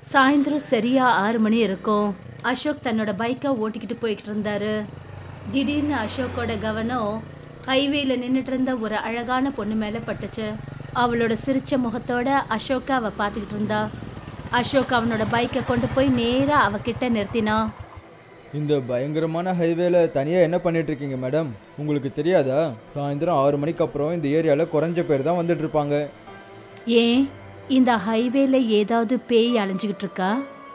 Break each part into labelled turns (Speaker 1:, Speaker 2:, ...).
Speaker 1: சாயந்தரம் சரியா ஆறு மணி இருக்கும் அசோக் தன்னோட பைக்கை ஓட்டிக்கிட்டு போய்கிட்டு இருந்தாரு திடீர்னு அசோக்கோட கவனம் ஹைவேல நின்றுட்டு இருந்த ஒரு அழகான பொண்ணு மேலே பட்டுச்சு அவளோட சிரிச்ச முகத்தோட அசோக்கை அவ பார்த்துக்கிட்டு இருந்தா அசோக் அவனோட பைக்கை கொண்டு போய் நேராக அவகிட்ட நிறுத்தினான்
Speaker 2: இந்த பயங்கரமான ஹைவேல தனியாக என்ன பண்ணிட்டு இருக்கீங்க மேடம் உங்களுக்கு தெரியாதா சாயந்தரம் ஆறு மணிக்கு அப்புறம் இந்த ஏரியாவில் குறைஞ்ச பேர் தான் வந்துட்டு இருப்பாங்க
Speaker 1: ஏன் இந்த ஹைவேல ஏதாவது பேய் அலைஞ்சிக்கிட்டு இருக்கா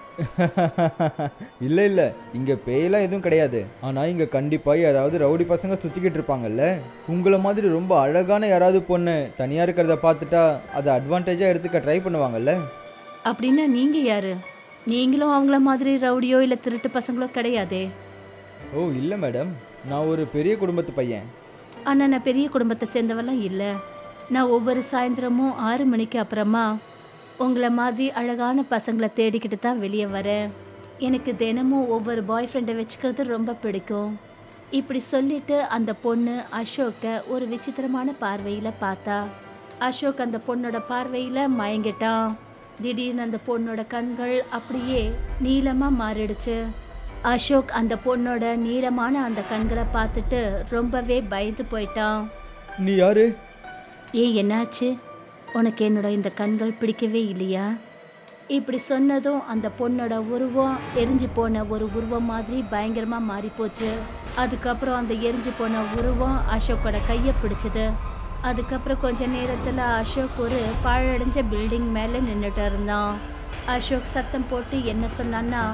Speaker 2: இல்லை இல்லை இங்கே பேயெல்லாம் எதுவும் கிடையாது ஆனால் இங்கே கண்டிப்பாக யாராவது ரவுடி பசங்க சுற்றிக்கிட்டு இருப்பாங்கல்ல உங்களை மாதிரி ரொம்ப அழகான யாராவது பொண்ணு தனியாக இருக்கிறத பார்த்துட்டா அதை அட்வான்டேஜாக எடுத்துக்க ட்ரை பண்ணுவாங்கல்ல
Speaker 1: அப்படின்னா நீங்க யாரு நீங்களும் அவங்கள மாதிரி ரவுடியோ இல்லை திருட்டு பசங்களோ கிடையாதே
Speaker 2: ஓ இல்லை மேடம் நான் ஒரு பெரிய குடும்பத்து பையன்
Speaker 1: ஆனால் நான் பெரிய குடும்பத்தை சேர்ந்தவெல்லாம் இல்லை நான் ஒவ்வொரு சாயந்தரமும் ஆறு மணிக்கு அப்புறமா உங்களை மாதிரி அழகான பசங்களை தேடிக்கிட்டு தான் வெளியே வரேன் எனக்கு தினமும் ஒவ்வொரு பாய் ஃப்ரெண்டை வச்சுக்கிறது ரொம்ப பிடிக்கும் இப்படி சொல்லிட்டு அந்த பொண்ணு அசோக்கை ஒரு விசித்திரமான பார்வையில் பார்த்தா அசோக் அந்த பொண்ணோட பார்வையில் மயங்கிட்டான் திடீர்னு அந்த பொண்ணோட கண்கள் அப்படியே நீளமாக மாறிடுச்சு அசோக் அந்த பொண்ணோட நீளமான அந்த கண்களை பார்த்துட்டு ரொம்பவே பயந்து போயிட்டான்
Speaker 2: நீ யாரு
Speaker 1: ஏன் என்னாச்சு உனக்கு என்னோட இந்த கண்கள் பிடிக்கவே இல்லையா இப்படி சொன்னதும் அந்த பொண்ணோட உருவம் எரிஞ்சு போன ஒரு உருவம் மாதிரி பயங்கரமா மாறி போச்சு அதுக்கப்புறம் அந்த எரிஞ்சு போன உருவம் அசோக்கோட கையை பிடிச்சது அதுக்கப்புறம் கொஞ்ச நேரத்துல அசோக் ஒரு பாழடைஞ்ச பில்டிங் மேல நின்றுட்டு இருந்தான் அசோக் சத்தம் போட்டு என்ன சொன்னான்னா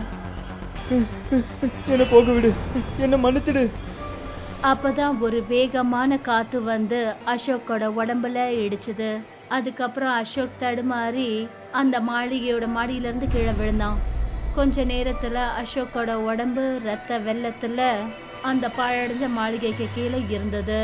Speaker 2: என்னை போக விடு என்னை மன்னிச்சிடு
Speaker 1: அப்பதான் ஒரு வேகமான காத்து வந்து அசோக்கோட உடம்புல இடிச்சுது அதுக்கப்புறம் அசோக் தடுமாறி அந்த மாளிகையோட மாடியில இருந்து கீழே விழுந்தான் கொஞ்ச நேரத்துல அசோக்கோட உடம்பு ரத்த வெள்ளத்துல அந்த பாழடைஞ்ச மாளிகைக்கு கீழே இருந்தது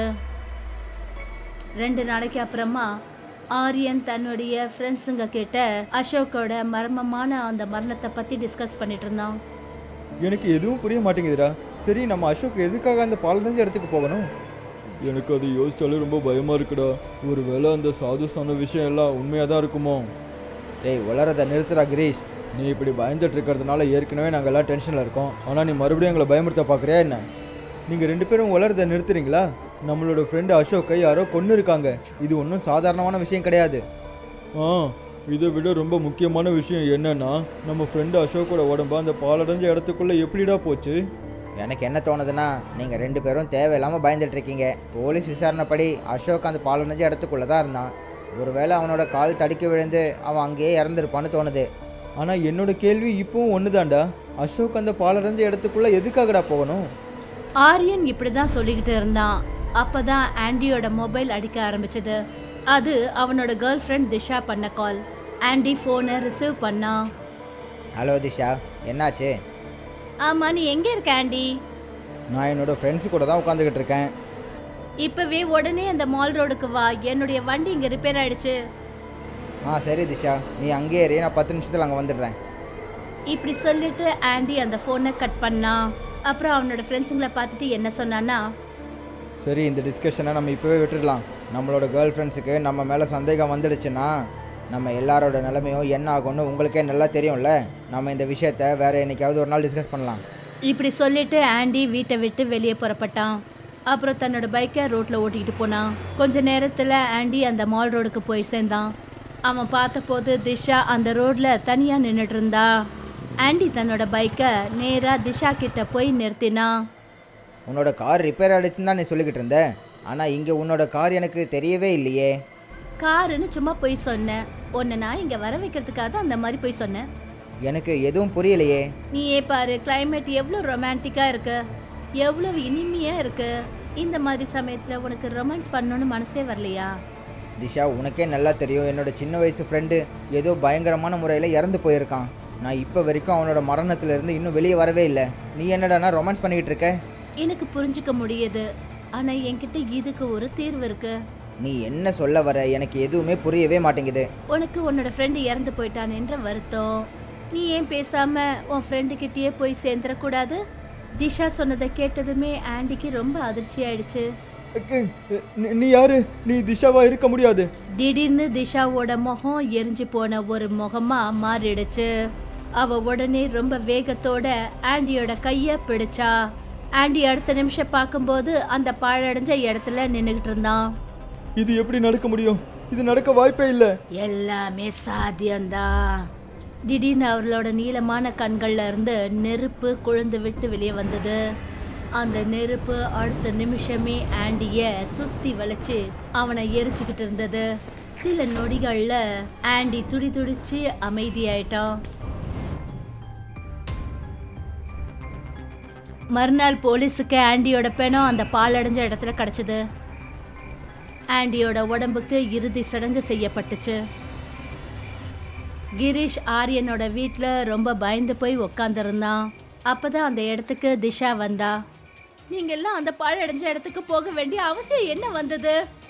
Speaker 1: ரெண்டு நாளைக்கு அப்புறமா ஆரியன் தன்னுடைய ஃப்ரெண்ட்ஸுங்க கிட்ட அசோக்கோட மர்மமான அந்த மரணத்தை பத்தி டிஸ்கஸ் பண்ணிட்டு இருந்தான்
Speaker 2: எனக்கு எதுவும் புரிய மாட்டேங்குதுடா சரி நம்ம அசோக் எதுக்காக அந்த பாலடைஞ்ச இடத்துக்கு போகணும் எனக்கு அது யோசிச்சாலே ரொம்ப பயமா இருக்குடா ஒருவேளை அந்த சாது சொன்ன விஷயம் எல்லாம் உண்மையாக தான் இருக்குமோ டேய் உளறத நிறுத்துறா கிரீஷ் நீ இப்படி பயந்துட்டு இருக்கிறதுனால ஏற்கனவே நாங்கள் எல்லாம் டென்ஷனில் இருக்கோம் ஆனால் நீ மறுபடியும் எங்களை பயமுறுத்த பார்க்குறியா என்ன நீங்கள் ரெண்டு பேரும் உளறத நிறுத்துறீங்களா நம்மளோட ஃப்ரெண்டு அசோக்கை யாரோ கொன்று இருக்காங்க இது ஒன்றும் சாதாரணமான விஷயம் கிடையாது ஆ இதை விட ரொம்ப முக்கியமான விஷயம் என்னன்னா நம்ம ஃப்ரெண்டு அசோக்கோட உடம்பு அந்த பாலடைஞ்ச இடத்துக்குள்ள எப்படிடா போச்சு
Speaker 3: எனக்கு என்ன தோணுதுன்னா நீங்கள் ரெண்டு பேரும் தேவையில்லாமல் பயந்துட்டு இருக்கீங்க போலீஸ் விசாரணைப்படி அசோக் அந்த பாலடைஞ்ச இடத்துக்குள்ளே தான் இருந்தான் ஒருவேளை அவனோட கால் தடுக்கி விழுந்து அவன் அங்கேயே இறந்துருப்பான்னு தோணுது
Speaker 2: ஆனால் என்னோட கேள்வி இப்பவும் ஒன்று அசோக் அந்த பாலடைஞ்ச இடத்துக்குள்ள எதுக்காகடா போகணும்
Speaker 1: ஆரியன் இப்படிதான் சொல்லிக்கிட்டு இருந்தான் அப்பதான் ஆண்டியோட மொபைல் அடிக்க ஆரம்பிச்சது அது அவனோட கேர்ள் ஃப்ரெண்ட் திஷா பண்ண கால் ஆண்டி ஃபோனை ரிசீவ் பண்ணான்
Speaker 3: ஹலோ திஷா என்னாச்சு
Speaker 1: ஆமா நீ எங்க இருக்க ஆண்டி
Speaker 2: நான் என்னோட ஃப்ரெண்ட்ஸு கூட தான் உட்காந்துக்கிட்டு இருக்கேன்
Speaker 1: இப்பவே உடனே அந்த மால் ரோடுக்கு வா என்னுடைய வண்டி இங்க ரிப்பேர் ஆயிடுச்சு
Speaker 3: ஆ சரி திஷா நீ அங்கேயே இரு நான் பத்து நிமிஷத்தில் அங்கே வந்துடுறேன்
Speaker 1: இப்படி சொல்லிட்டு ஆண்டி அந்த ஃபோனை கட் பண்ணான் அப்புறம் அவனோட ஃப்ரெண்ட்ஸுங்களை பார்த்துட்டு என்ன சொன்னான்னா
Speaker 2: சரி இந்த டிஸ்கஷனை நம்ம இப்போவே விட்டுடலாம் நம்மளோட கேர்ள் ஃப்ரெண்ட்ஸுக்கு நம்ம மேலே சந்தேகம் வந்துடுச்சுன்னா
Speaker 3: நம்ம எல்லாரோட நிலைமையும் என்ன ஆகும்னு உங்களுக்கே நல்லா தெரியும்ல நம்ம இந்த விஷயத்த வேற என்னைக்காவது ஒரு நாள் டிஸ்கஸ் பண்ணலாம்
Speaker 1: இப்படி சொல்லிட்டு ஆண்டி வீட்டை விட்டு வெளியே புறப்பட்டான் அப்புறம் தன்னோட பைக்கை ரோட்டில் ஓட்டிக்கிட்டு போனான் கொஞ்ச நேரத்தில் ஆண்டி அந்த மால் ரோடுக்கு போய் சேர்ந்தான் அவன் பார்த்தபோது திஷா அந்த ரோட்ல தனியாக நின்றுட்டு இருந்தா ஆண்டி தன்னோட பைக்கை நேராக திஷா கிட்ட போய் நிறுத்தினான்
Speaker 3: உன்னோட கார் ரிப்பேர் ஆகிடுச்சுன்னு தான் நீ சொல்லிக்கிட்டு இருந்த ஆனால் இங்கே உன்னோட கார் எனக்கு தெரியவே இல்லையே
Speaker 1: காருன்னு சும்மா போய் சொன்னேன் உன்னை நான் இங்கே வர வைக்கிறதுக்காக தான் அந்த மாதிரி போய் சொன்னேன்
Speaker 3: எனக்கு எதுவும் புரியலையே
Speaker 1: நீயே பாரு climate எவ்வளோ ரொமான்டிக்காக இருக்கு எவ்வளோ இனிமையாக இருக்கு இந்த மாதிரி சமயத்தில் உனக்கு ரொமான்ஸ் பண்ணணும்னு மனசே வரலையா
Speaker 3: திஷா உனக்கே நல்லா தெரியும் என்னோட சின்ன வயசு ஃப்ரெண்டு ஏதோ பயங்கரமான முறையில் இறந்து போயிருக்கான் நான் இப்போ வரைக்கும் அவனோட மரணத்திலிருந்து இன்னும் வெளியே வரவே இல்லை நீ என்னடானா ரொமான்ஸ் பண்ணிக்கிட்டு இருக்க
Speaker 1: எனக்கு புரிஞ்சுக்க முடியுது ஆனா என்கிட்ட இதுக்கு ஒரு தீர்வு இருக்கு
Speaker 3: நீ என்ன சொல்ல வர எனக்கு எதுவுமே புரியவே மாட்டேங்குது
Speaker 1: உனக்கு உன்னோட ஃப்ரெண்டு இறந்து போயிட்டானேன்ற வருத்தம் நீ ஏன் பேசாம உன் ஃப்ரெண்டு கிட்டயே போய் சேர்ந்துடக்கூடாது திஷா சொன்னதை கேட்டதுமே ஆண்டிக்கு ரொம்ப அதிர்ச்சி ஆயிடுச்சு
Speaker 2: அக்கு, நீ- நீ யாரு நீ திஷாவா இருக்க முடியாது
Speaker 1: திடீர்னு திஷாவோட முகம் எரிஞ்சு போன ஒரு முகமா மாறிடுச்சு அவ உடனே ரொம்ப வேகத்தோட ஆண்டியோட கைய பிடிச்சா ஆண்டி அடுத்த நிமிஷம் பார்க்கும்போது அந்த பாழடைஞ்ச இடத்துல நின்னுகிட்டு இருந்தான்
Speaker 2: இது எப்படி நடக்க முடியும் இது நடக்க வாய்ப்பே இல்லை
Speaker 1: எல்லாமே சாத்தியம்தான் திடீர்னு அவர்களோட நீளமான கண்கள்ல இருந்து நெருப்பு கொழுந்து விட்டு வெளியே வந்தது அந்த நெருப்பு அடுத்த நிமிஷமே ஆண்டிய சுத்தி வளைச்சு அவனை எரிச்சுக்கிட்டு இருந்தது சில நொடிகள்ல ஆண்டி துடி துடிச்சு அமைதியாயிட்டான் மறுநாள் போலீஸுக்கு ஆண்டியோட பெணம் அந்த பாலடைஞ்ச இடத்துல கிடைச்சது ஆண்டியோட உடம்புக்கு இறுதி சடங்கு செய்யப்பட்டுச்சு கிரீஷ் ஆரியனோட வீட்டில் ரொம்ப பயந்து போய் உக்காந்துருந்தான் அப்பதான் அந்த இடத்துக்கு திஷா வந்தா நீங்க எல்லாம் அந்த பாழடைஞ்ச இடத்துக்கு போக வேண்டிய அவசியம் என்ன வந்தது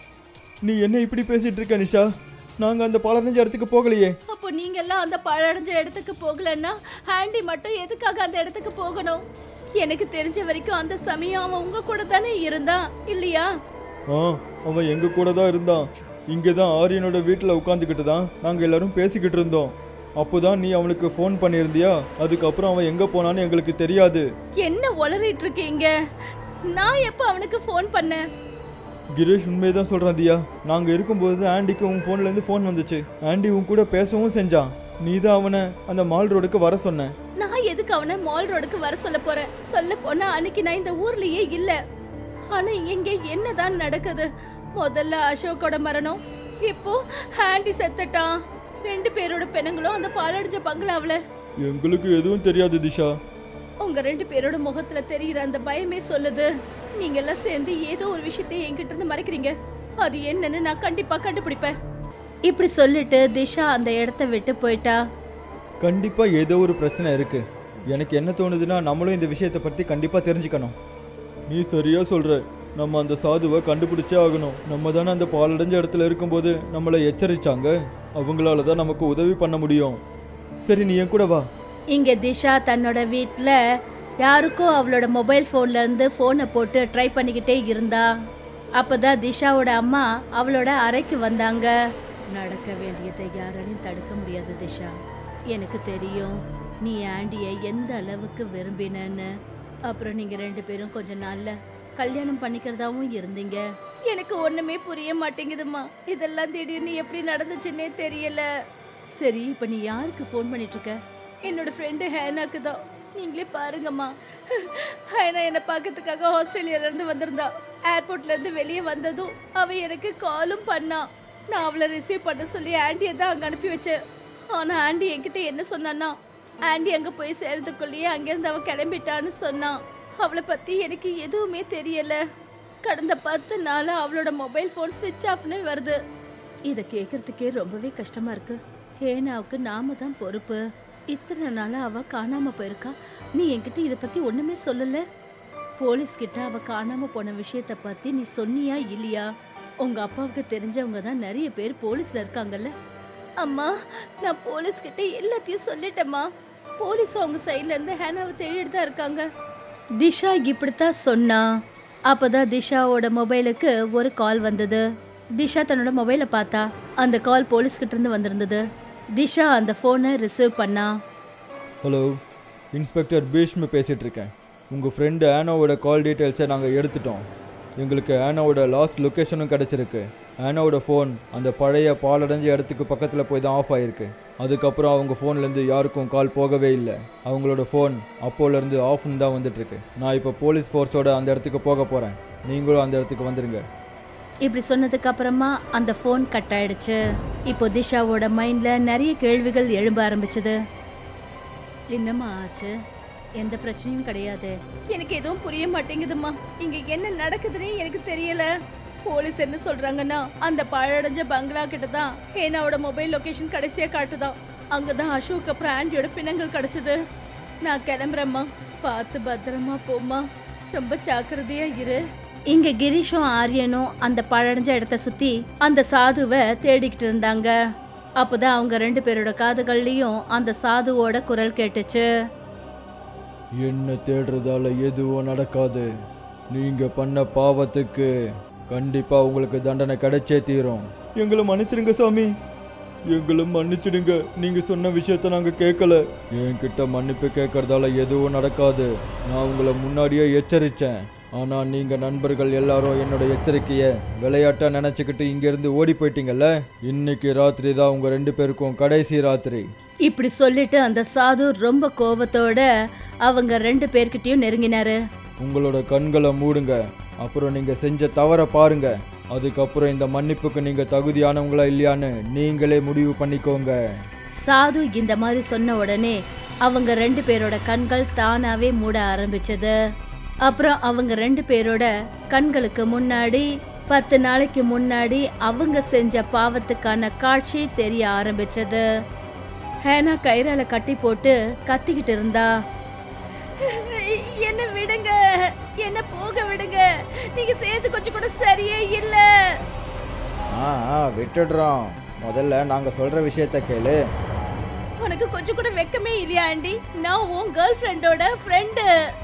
Speaker 2: நீ என்ன இப்படி பேசிட்டு இருக்க நிஷா நாங்க அந்த பாலடைஞ்ச இடத்துக்கு போகலையே
Speaker 1: அப்போ நீங்க எல்லாம் அந்த பாழடைஞ்ச இடத்துக்கு போகலன்னா ஆண்டி மட்டும் எதுக்காக அந்த இடத்துக்கு போகணும் எனக்கு தெரிஞ்ச வரைக்கும் அந்த சமயம் அவன் உங்க கூட தானே இருந்தான் இல்லையா
Speaker 2: ஆ அவன் எங்க கூட தான் இருந்தான் இங்கே தான் ஆரியனோட வீட்டில் உட்காந்துக்கிட்டு தான் நாங்கள் எல்லாரும் பேசிக்கிட்டு இருந்தோம் அப்போதான் நீ அவனுக்கு ஃபோன் பண்ணியிருந்தியா அதுக்கப்புறம் அவன் எங்கே போனான்னு எங்களுக்கு தெரியாது
Speaker 1: என்ன உளறிட்டு இருக்கீங்க நான் எப்போ அவனுக்கு ஃபோன் பண்ணேன்
Speaker 2: கிரீஷ் உண்மையை தான் சொல்கிறான் தியா நாங்கள் இருக்கும்போது ஆண்டிக்கு உன் ஃபோன்லேருந்து ஃபோன் வந்துச்சு ஆண்டி உன் கூட பேசவும் செஞ்சான் நீ தான் அவனை அந்த மால் ரோடுக்கு வர சொன்ன
Speaker 1: நான் எதுக்கு அவனை மால் ரோடுக்கு வர சொல்ல போறேன் சொல்ல போனா அன்னைக்கு நான் இந்த ஊர்லயே இல்ல ஆனா இங்க என்னதான் நடக்குது முதல்ல அசோக்கோட மரணம் இப்போ ஹாண்டி செத்துட்டான் ரெண்டு பேரோட பெண்ணுங்களும் அந்த பாலடைஞ்ச பங்களாவுல
Speaker 2: எங்களுக்கு எதுவும் தெரியாது திஷா
Speaker 1: உங்க ரெண்டு பேரோட முகத்துல தெரியுற அந்த பயமே சொல்லுது நீங்க எல்லாம் சேர்ந்து ஏதோ ஒரு விஷயத்தை என்கிட்ட இருந்து மறைக்கிறீங்க அது என்னன்னு நான் கண்டிப்பா கண்டுபிடிப்பேன் இப்படி சொல்லிட்டு திஷா அந்த இடத்த விட்டு போயிட்டா
Speaker 2: கண்டிப்பாக ஏதோ ஒரு பிரச்சனை இருக்கு எனக்கு என்ன தோணுதுன்னா நம்மளும் இந்த விஷயத்தை பற்றி கண்டிப்பாக தெரிஞ்சுக்கணும் நீ சரியா சொல்ற நம்ம அந்த சாதுவை கண்டுபிடிச்சே ஆகணும் நம்ம தானே அந்த பாலடைஞ்ச இடத்துல இருக்கும்போது நம்மளை எச்சரிச்சாங்க அவங்களால தான் நமக்கு உதவி பண்ண முடியும் சரி நீ என் கூட வா
Speaker 1: இங்க திஷா தன்னோட வீட்ல யாருக்கோ அவளோட மொபைல் ஃபோன்ல இருந்து ஃபோனை போட்டு ட்ரை பண்ணிக்கிட்டே இருந்தா அப்பதான் திஷாவோட அம்மா அவளோட அறைக்கு வந்தாங்க நடக்க வேண்டியதை யாராலையும் தடுக்க முடியாது திஷா எனக்கு தெரியும் நீ ஆண்டியை எந்த அளவுக்கு விரும்பினன்னு அப்புறம் நீங்க ரெண்டு பேரும் கொஞ்ச நாள்ல கல்யாணம் பண்ணிக்கிறதாவும் இருந்தீங்க எனக்கு ஒண்ணுமே புரிய மாட்டேங்குதுமா இதெல்லாம் திடீர்னு எப்படி நடந்துச்சுன்னே தெரியல சரி இப்ப நீ யாருக்கு ஃபோன் பண்ணிட்டு இருக்க என்னோட ஃப்ரெண்டு ஹேனாக்கு தான் நீங்களே பாருங்கம்மா ஹேனா என்னை பார்க்கறதுக்காக ஆஸ்திரேலியால இருந்து வந்திருந்தா ஏர்போர்ட்ல இருந்து வெளியே வந்ததும் அவ எனக்கு காலும் பண்ணா நான் அவளை ரிசீவ் பண்ண சொல்லி ஆண்டியை தான் அங்கே அனுப்பி வச்சேன் ஆனா ஆண்டி என்கிட்ட என்ன சொன்னான்னா ஆண்டி அங்க போய் சேர்றதுக்குள்ளேயே அங்கேருந்து அவ கிளம்பிட்டான்னு சொன்னான் அவளை பத்தி எனக்கு எதுவுமே தெரியல கடந்த பத்து நாளா அவளோட மொபைல் ஃபோன் ஸ்விட்ச் ஆஃப்னு வருது இதை கேட்கறதுக்கே ரொம்பவே கஷ்டமா இருக்கு ஹேனாவுக்கு நாம தான் பொறுப்பு இத்தனை நாளா அவ காணாம போயிருக்கா நீ என்கிட்ட இதை பத்தி ஒண்ணுமே சொல்லல போலீஸ் கிட்ட அவ காணாம போன விஷயத்த பத்தி நீ சொன்னியா இல்லையா உங்க அப்பாவுக்கு தெரிஞ்சவங்க தான் நிறைய பேர் போலீஸ்ல இருக்காங்கல்ல அம்மா நான் போலீஸ் கிட்ட எல்லாத்தையும் சொல்லிட்டேம்மா போலீஸ் அவங்க சைட்ல இருந்து ஹேனாவை தேடிட்டு தான் இருக்காங்க திஷா இப்படித்தான் சொன்னா அப்பதான் திஷாவோட மொபைலுக்கு ஒரு கால் வந்தது திஷா தன்னோட மொபைலை பார்த்தா அந்த கால் போலீஸ் கிட்ட இருந்து வந்திருந்தது திஷா அந்த ஃபோனை ரிசீவ் பண்ணா
Speaker 2: ஹலோ இன்ஸ்பெக்டர் பீஷ்ம பேசிகிட்டு இருக்கேன் உங்கள் ஃப்ரெண்டு ஆனோவோட கால் டீட்டெயில்ஸை நாங்கள் எடுத்துட்டோம் எங்களுக்கு ஆனோவோட லாஸ்ட் லொக்கேஷனும் கிடச்சிருக்கு ஆனோவோட ஃபோன் அந்த பழைய பாலடைஞ்ச இடத்துக்கு பக்கத்தில் போய் தான் ஆஃப் ஆகிருக்கு அதுக்கப்புறம் அவங்க ஃபோன்லேருந்து யாருக்கும் கால் போகவே இல்லை அவங்களோட ஃபோன் அப்போலேருந்து ஆஃப்னு தான் வந்துட்டுருக்கு நான் இப்போ போலீஸ் ஃபோர்ஸோட அந்த இடத்துக்கு போக போகிறேன் நீங்களும் அந்த இடத்துக்கு வந்துடுங்க
Speaker 1: இப்படி சொன்னதுக்கு அப்புறமா அந்த ஃபோன் கட் ஆயிடுச்சு இப்போ திஷாவோட மைண்ட்ல நிறைய கேள்விகள் எழும்ப ஆரம்பிச்சது என்னம்மா ஆச்சு எந்த பிரச்சனையும் கிடையாது எனக்கு எதுவும் புரிய மாட்டேங்குதும்மா இங்க என்ன நடக்குதுன்னே எனக்கு தெரியல போலீஸ் என்ன சொல்றாங்கன்னா அந்த பழடைஞ்ச பங்களா கிட்ட தான் ஹேனாவோட மொபைல் லொகேஷன் கடைசியா காட்டுதான் அங்கதான் அசோக் அப்புறம் ஆண்டியோட பிணங்கள் கிடைச்சது நான் கிளம்புறேம்மா பார்த்து பத்திரமா போம்மா ரொம்ப ஜாக்கிரதையா இரு இங்க கிரீஷும் ஆரியனும் அந்த பழடைஞ்ச இடத்த சுத்தி அந்த சாதுவை தேடிக்கிட்டு இருந்தாங்க அப்பதான் அவங்க ரெண்டு பேரோட காதுகள்லயும் அந்த சாதுவோட குரல் கேட்டுச்சு
Speaker 2: என்ன தேடுறதால எதுவும் நடக்காது நீங்கள் பண்ண பாவத்துக்கு கண்டிப்பாக உங்களுக்கு தண்டனை கிடைச்சே தீரும் எங்களை மன்னிச்சிருங்க சாமி எங்களை மன்னிச்சிடுங்க நீங்க சொன்ன விஷயத்த நாங்க கேட்கல என்கிட்ட மன்னிப்பு கேட்கறதால எதுவும் நடக்காது நான் உங்களை முன்னாடியே எச்சரிச்சேன் ஆனா நீங்க நண்பர்கள் எல்லாரும் என்னோட எச்சரிக்கையை விளையாட்டா நினைச்சுக்கிட்டு இங்க இருந்து ஓடி போயிட்டீங்கல்ல இன்னைக்கு ராத்திரி தான் உங்க ரெண்டு பேருக்கும் கடைசி ராத்திரி
Speaker 1: இப்படி சொல்லிட்டு அந்த சாது ரொம்ப கோபத்தோட அவங்க ரெண்டு பேர்கிட்டயும் நெருங்கினாரு
Speaker 2: உங்களோட கண்களை மூடுங்க அப்புறம் நீங்க செஞ்ச தவற பாருங்க அதுக்கப்புறம் இந்த மன்னிப்புக்கு நீங்க தகுதியானவங்களா இல்லையான்னு நீங்களே முடிவு பண்ணிக்கோங்க
Speaker 1: சாது இந்த மாதிரி சொன்ன உடனே அவங்க ரெண்டு பேரோட கண்கள் தானாவே மூட ஆரம்பிச்சது அப்புறம் அவங்க ரெண்டு பேரோட கண்களுக்கு முன்னாடி பத்து நாளைக்கு முன்னாடி அவங்க செஞ்ச பாவத்துக்கான காட்சி தெரிய ஆரம்பிச்சது ஹேனா கயிறால கட்டி போட்டு கத்திக்கிட்டு இருந்தா என்ன விடுங்க என்ன போக விடுங்க நீங்க சேர்த்து கொஞ்சம் கூட சரியே இல்ல
Speaker 3: ஆ ஆ விட்டுடுறோம் முதல்ல நாங்கள் சொல்கிற விஷயத்த கேளு
Speaker 1: உனக்கு கொஞ்சம் கூட வெக்கமே இல்லையா ஆண்டி நான் உன் கேர்ள் ஃப்ரெண்டோட ஃப்ரெண்டு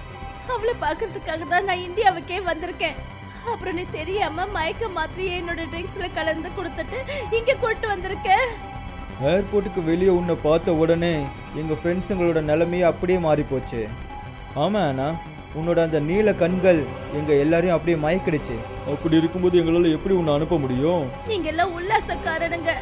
Speaker 1: அவளை பார்க்கறதுக்காக தான் நான் இந்தியாவுக்கே வந்திருக்கேன் அப்புறம் நீ தெரியாம மயக்க மாத்திரையை என்னோட ட்ரிங்க்ஸ்ல கலந்து கொடுத்துட்டு இங்க கூட்டு வந்திருக்க
Speaker 2: ஏர்போர்ட்டுக்கு வெளியே உன்னை பார்த்த உடனே எங்கள் ஃப்ரெண்ட்ஸுங்களோட நிலைமையே அப்படியே மாறி போச்சு ஆமாம் அண்ணா உன்னோட அந்த நீல கண்கள் எங்கள் எல்லாரையும் அப்படியே மயக்கிடுச்சு அப்படி இருக்கும்போது எங்களால் எப்படி உன்னை அனுப்ப முடியும்
Speaker 1: நீங்க எல்லாம் உல்லாசக்காரனுங்க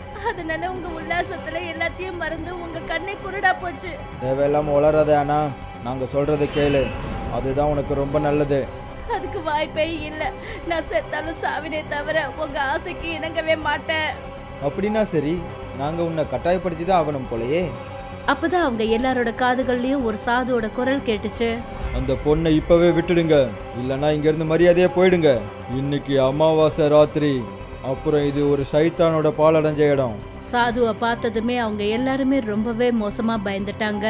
Speaker 1: அதனால உங்க உல்லாசத்துல எல்லாத்தையும் மறந்து உங்க கண்ணே குருடா போச்சு
Speaker 3: தேவையில்லாமல் வளராத அண்ணா நாங்கள் சொல்கிறத கேளு அதுதான் உனக்கு ரொம்ப நல்லது
Speaker 1: அதுக்கு வாய்ப்பே இல்ல நான் செத்தாலும் சாவினே தவிர உங்க ஆசைக்கு இணங்கவே மாட்டேன்
Speaker 2: அப்படின்னா சரி நாங்கள் உன்னை கட்டாயப்படுத்தி தான் ஆகணும் போலயே
Speaker 1: அப்பதான் அவங்க எல்லாரோட காதுகள்லயும் ஒரு சாதுவோட குரல் கேட்டுச்சு
Speaker 2: அந்த பொண்ணை இப்பவே விட்டுடுங்க இல்லைன்னா இங்கேருந்து மரியாதையே போயிடுங்க இன்னைக்கு அமாவாசை ராத்திரி அப்புறம் இது ஒரு சைத்தானோட பாலடைஞ்ச இடம்
Speaker 1: சாதுவை பார்த்ததுமே அவங்க எல்லாருமே ரொம்பவே மோசமா பயந்துட்டாங்க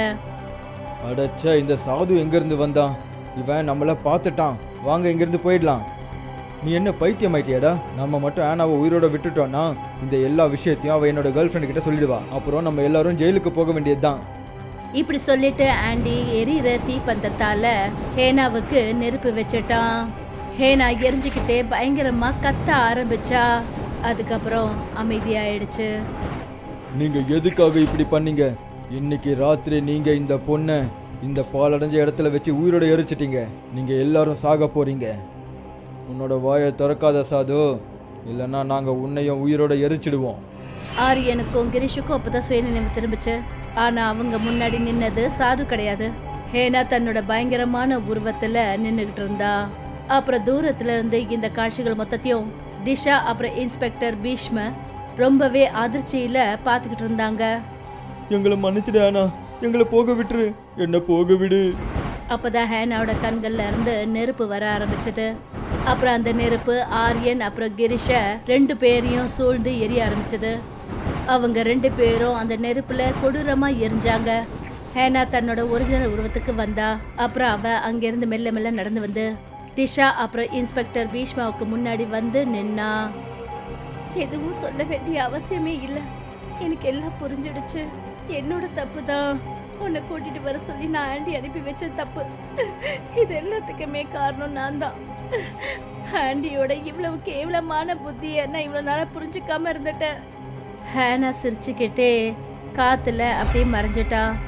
Speaker 2: அடச்ச இந்த சாது எங்கேருந்து வந்தான் இவன் நம்மளை பார்த்துட்டான் வாங்க இங்கேருந்து போயிடலாம் நீ என்ன பைத்தியம் ஆயிட்டியாடா நம்ம மட்டும் ஆனாவை உயிரோட விட்டுட்டோம்னா இந்த எல்லா விஷயத்தையும் அவ என்னோட கேர்ள் ஃப்ரெண்டு கிட்ட சொல்லிடுவா அப்புறம் நம்ம எல்லாரும் ஜெயிலுக்கு போக வேண்டியதுதான்
Speaker 1: இப்படி சொல்லிட்டு ஆண்டி எரியிற தீப்பந்தத்தால ஹேனாவுக்கு நெருப்பு வச்சிட்டான் ஹேனா எரிஞ்சுக்கிட்டே பயங்கரமா கத்த ஆரம்பிச்சா அதுக்கப்புறம் அமைதியாயிடுச்சு
Speaker 2: நீங்க எதுக்காக இப்படி பண்ணீங்க இன்னைக்கு ராத்திரி நீங்க இந்த பொண்ணை இந்த பாலடைஞ்ச இடத்துல வச்சு உயிரோட எரிச்சிட்டீங்க நீங்க எல்லாரும் சாக போறீங்க உன்னோட வாயை திறக்காத சாது இல்லைன்னா நாங்க உன்னையும் உயிரோட எரிச்சிடுவோம்
Speaker 1: ஆரியனுக்கும் கிரிஷுக்கும் அப்பதான் சுயநினைவு திரும்பிச்சு ஆனா அவங்க முன்னாடி நின்னது சாது கிடையாது ஹேனா தன்னோட பயங்கரமான உருவத்துல நின்னுகிட்டு இருந்தா அப்புறம் தூரத்துல இருந்து இந்த காட்சிகள் மொத்தத்தையும் திஷா அப்புறம் இன்ஸ்பெக்டர் பீஷ்ம ரொம்பவே அதிர்ச்சியில பாத்துக்கிட்டு இருந்தாங்க
Speaker 2: எங்களை மன்னிச்சிடு ஆனா எங்களை போக விட்டுரு என்ன போக விடு
Speaker 1: அப்பதான் ஹேனாவோட கண்கள்ல இருந்து நெருப்பு வர ஆரம்பிச்சது அப்புறம் அந்த நெருப்பு ஆரியன் அப்புறம் கிரிஷ ரெண்டு பேரையும் சூழ்ந்து எரிய ஆரம்பிச்சது அவங்க ரெண்டு பேரும் அந்த நெருப்புல கொடூரமா எரிஞ்சாங்க ஹேனா தன்னோட ஒரிஜினல் உருவத்துக்கு வந்தா அப்புறம் அவ அங்கிருந்து மெல்ல மெல்ல நடந்து வந்து திஷா அப்புறம் இன்ஸ்பெக்டர் பீஷ்மாவுக்கு முன்னாடி வந்து நின்னா எதுவும் சொல்ல வேண்டிய அவசியமே இல்லை எனக்கு எல்லாம் புரிஞ்சிடுச்சு என்னோட தப்பு தான் உன்னை கூட்டிட்டு வர சொல்லி நான் ஆண்டி அனுப்பி வச்ச தப்பு இது எல்லாத்துக்குமே காரணம் நான் தான் ஆண்டியோட இவ்வளவு கேவலமான புத்தியை நான் இவ்வளவு நாளா புரிஞ்சுக்காம இருந்துட்டேன் ஹேனா சிரிச்சுக்கிட்டே காத்துல அப்படியே மறைஞ்சிட்டா